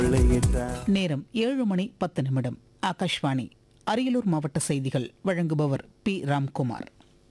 விளையிட்டார் நேரம் ஏழு மணி பத்து நிமிடம் ஆகாஷ்வாணி அரியலூர் மாவட்ட செய்திகள் வழங்குபவர் பி ராம்குமார்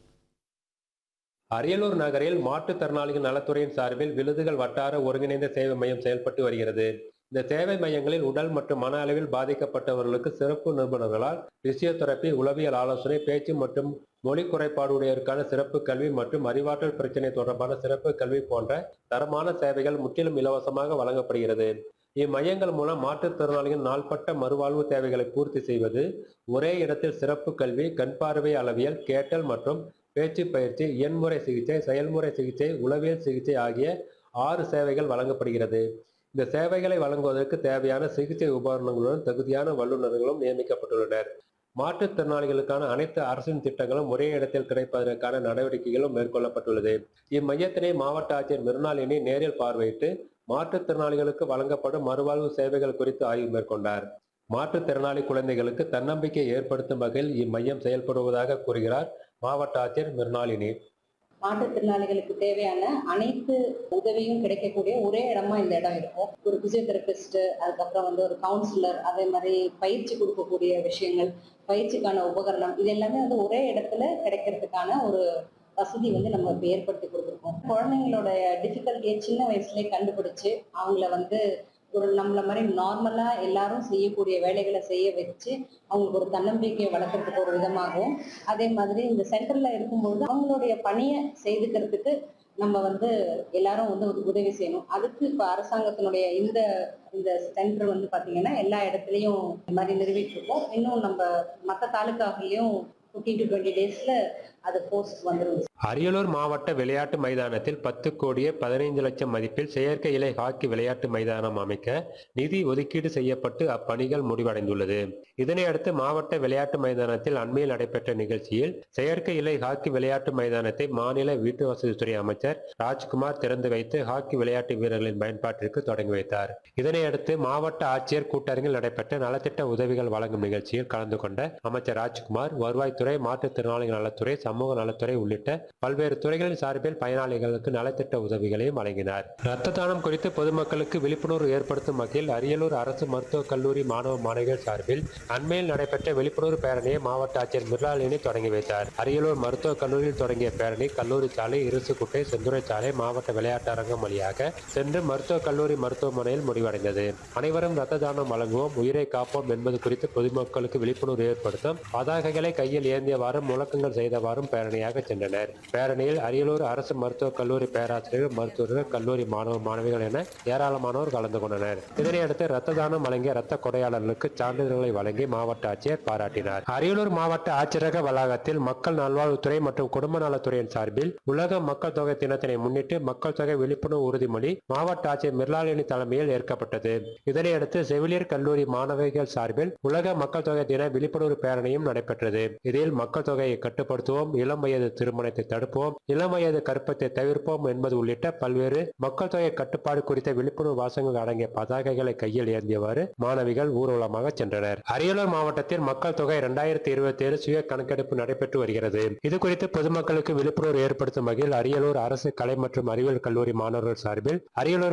அரியலூர் நகரில் மாற்றுத்திறனாளிகள் நலத்துறையின் சார்பில் விழுதுகள் வட்டார ஒருங்கிணைந்த சேவை மையம் செயல்பட்டு வருகிறது இந்த சேவை மையங்களில் உடல் மற்றும் மன அளவில் பாதிக்கப்பட்டவர்களுக்கு சிறப்பு நிபுணர்களால் பிசியோதெரப்பி உளவியல் ஆலோசனை பேச்சு மற்றும் மொழி குறைபாடுடையோருக்கான சிறப்பு கல்வி மற்றும் அறிவாற்றல் பிரச்சினை தொடர்பான சிறப்பு கல்வி போன்ற தரமான சேவைகள் முற்றிலும் இலவசமாக வழங்கப்படுகிறது இம்மையங்கள் மூலம் மாற்றுத்திறனாளிகள் நாள்பட்ட மறுவாழ்வு தேவைகளை பூர்த்தி செய்வது ஒரே இடத்தில் சிறப்பு கல்வி கண் பார்வை அளவியல் கேட்டல் மற்றும் பேச்சு பயிற்சி எண்முறை சிகிச்சை செயல்முறை சிகிச்சை உளவியல் சிகிச்சை ஆகிய ஆறு சேவைகள் வழங்கப்படுகிறது இந்த சேவைகளை வழங்குவதற்கு தேவையான சிகிச்சை உபகரணங்களுடன் தகுதியான வல்லுநர்களும் நியமிக்கப்பட்டுள்ளனர் மாற்றுத்திறனாளிகளுக்கான அனைத்து அரசின் திட்டங்களும் ஒரே இடத்தில் கிடைப்பதற்கான நடவடிக்கைகளும் மேற்கொள்ளப்பட்டுள்ளது இம்மையத்தினை மாவட்ட ஆட்சியர் மிருணாளினி நேரில் பார்வையிட்டு மாற்றுத்திறனாளிகளுக்கு வழங்கப்படும் மறுவாழ்வு சேவைகள் குறித்து ஆய்வு மேற்கொண்டார் மாற்றுத்திறனாளி குழந்தைகளுக்கு தன்னம்பிக்கை ஏற்படுத்தும் வகையில் இம்மையம் செயல்படுவதாக கூறுகிறார் மாவட்ட ஆட்சியர் மிருணாளினி மாற்றுத்திறனாளிகளுக்கு தேவையான அனைத்து உதவியும் கிடைக்கக்கூடிய ஒரே இடமா இந்த இடம் இருக்கும் ஒரு பிசியோதெரபிஸ்ட் அதுக்கப்புறம் வந்து ஒரு கவுன்சிலர் அதே மாதிரி பயிற்சி கொடுக்கக்கூடிய விஷயங்கள் பயிற்சிக்கான உபகரணம் இது எல்லாமே வந்து ஒரே இடத்துல கிடைக்கிறதுக்கான ஒரு வசதி வந்து நம்ம இப்போ ஏற்படுத்தி கொடுத்துருக்கோம் குழந்தைங்களோட டிஃபிகல்ட்டியை சின்ன வயசுலயே கண்டுபிடிச்சு அவங்கள வந்து ஒரு நம்மள மாதிரி நார்மலா எல்லாரும் செய்யக்கூடிய வேலைகளை செய்ய வச்சு அவங்களுக்கு ஒரு தன்னம்பிக்கையை வளர்க்கறதுக்கு ஒரு விதமாகவும் அதே மாதிரி இந்த சென்டர்ல இருக்கும்பொழுது அவங்களுடைய பணியை செய்துக்கிறதுக்கு நம்ம வந்து எல்லாரும் வந்து ஒரு உதவி செய்யணும் அதுக்கு இப்போ அரசாங்கத்தினுடைய இந்த இந்த சென்டர் வந்து பாத்தீங்கன்னா எல்லா இடத்துலையும் இந்த மாதிரி நிறுவிட்டு இருக்கோம் இன்னும் நம்ம மற்ற தாலுக்காகலையும் ஃபிஃப்டீன் டு டுவெண்ட்டி டேஸ்ல அது போஸ்ட் வந்துடும் அரியலூர் மாவட்ட விளையாட்டு மைதானத்தில் பத்து கோடியே பதினைந்து லட்சம் மதிப்பில் செயற்கை இலை ஹாக்கி விளையாட்டு மைதானம் அமைக்க நிதி ஒதுக்கீடு செய்யப்பட்டு அப்பணிகள் முடிவடைந்துள்ளது இதனையடுத்து மாவட்ட விளையாட்டு மைதானத்தில் அண்மையில் நடைபெற்ற நிகழ்ச்சியில் செயற்கை இலை ஹாக்கி விளையாட்டு மைதானத்தை மாநில வீட்டு வசதித்துறை அமைச்சர் ராஜ்குமார் திறந்து வைத்து ஹாக்கி விளையாட்டு வீரர்களின் பயன்பாட்டிற்கு தொடங்கி வைத்தார் இதனையடுத்து மாவட்ட ஆட்சியர் கூட்டரங்கில் நடைபெற்ற நலத்திட்ட உதவிகள் வழங்கும் நிகழ்ச்சியில் கலந்து கொண்ட அமைச்சர் ராஜ்குமார் வருவாய்த்துறை மாற்றுத்திறனாளிகள் நலத்துறை சமூக நலத்துறை உள்ளிட்ட பல்வேறு துறைகளின் சார்பில் பயனாளிகளுக்கு நலத்திட்ட உதவிகளையும் வழங்கினார் இரத்த தானம் குறித்து பொதுமக்களுக்கு விழிப்புணர்வு ஏற்படுத்தும் வகையில் அரியலூர் அரசு மருத்துவக் கல்லூரி மாணவ மாணவிகள் சார்பில் அண்மையில் நடைபெற்ற விழிப்புணர்வு பேரணியை மாவட்ட ஆட்சியர் மிர்லாலினி தொடங்கி வைத்தார் அரியலூர் மருத்துவக் கல்லூரியில் தொடங்கிய பேரணி கல்லூரி சாலை இருசுக்குட்டை செந்துறை சாலை மாவட்ட விளையாட்டு அரங்கம் வழியாக சென்று மருத்துவக் கல்லூரி மருத்துவமனையில் முடிவடைந்தது அனைவரும் இரத்த தானம் வழங்குவோம் உயிரை காப்போம் என்பது குறித்து பொதுமக்களுக்கு விழிப்புணர்வு ஏற்படுத்தும் பதாகைகளை கையில் ஏந்தியவாறும் முழக்கங்கள் செய்தவாறும் பேரணியாக சென்றனர் பேரணியில் அரியலூர் அரசு மருத்துவக் கல்லூரி பேராசிரியர்கள் மருத்துவர்கள் கல்லூரி மாணவ மாணவிகள் என ஏராளமானோர் கலந்து கொண்டனர் இதனையடுத்து இரத்த தானம் வழங்கிய இரத்த கொடையாளர்களுக்கு சான்றிதழ்களை வழங்கி மாவட்ட ஆட்சியர் பாராட்டினார் அரியலூர் மாவட்ட ஆட்சியரக வளாகத்தில் மக்கள் நல்வாழ்வுத்துறை மற்றும் குடும்ப நலத்துறையின் சார்பில் உலக மக்கள் தொகை தினத்தினை முன்னிட்டு மக்கள் தொகை விழிப்புணர்வு உறுதிமொழி மாவட்ட ஆட்சியர் மிர்லாலினி தலைமையில் ஏற்கப்பட்டது இதனையடுத்து செவிலியர் கல்லூரி மாணவிகள் சார்பில் உலக மக்கள் தொகை தின விழிப்புணர்வு பேரணியும் நடைபெற்றது இதில் மக்கள் தொகையை கட்டுப்படுத்துவோம் இளம் வயது திருமணத்தை தடுப்போம் இளம் வயது கற்பத்தை தவிர்ப்போம் என்பது உள்ளிட்ட பல்வேறு மக்கள் தொகை கட்டுப்பாடு குறித்த விழிப்புணர்வு வாசகங்கள் அடங்கிய பதாகைகளை கையில் ஏந்தியவாறு மாணவிகள் ஊர்வலமாக சென்றனர் அரியலூர் மாவட்டத்தில் மக்கள் தொகை இரண்டாயிரத்தி இருபத்தி ஏழு சுய கணக்கெடுப்பு நடைபெற்று வருகிறது இது குறித்து பொதுமக்களுக்கு விழிப்புணர்வு ஏற்படுத்தும் வகையில் அரியலூர் அரசு கலை மற்றும் அறிவியல் கல்லூரி மாணவர்கள் சார்பில் அரியலூர்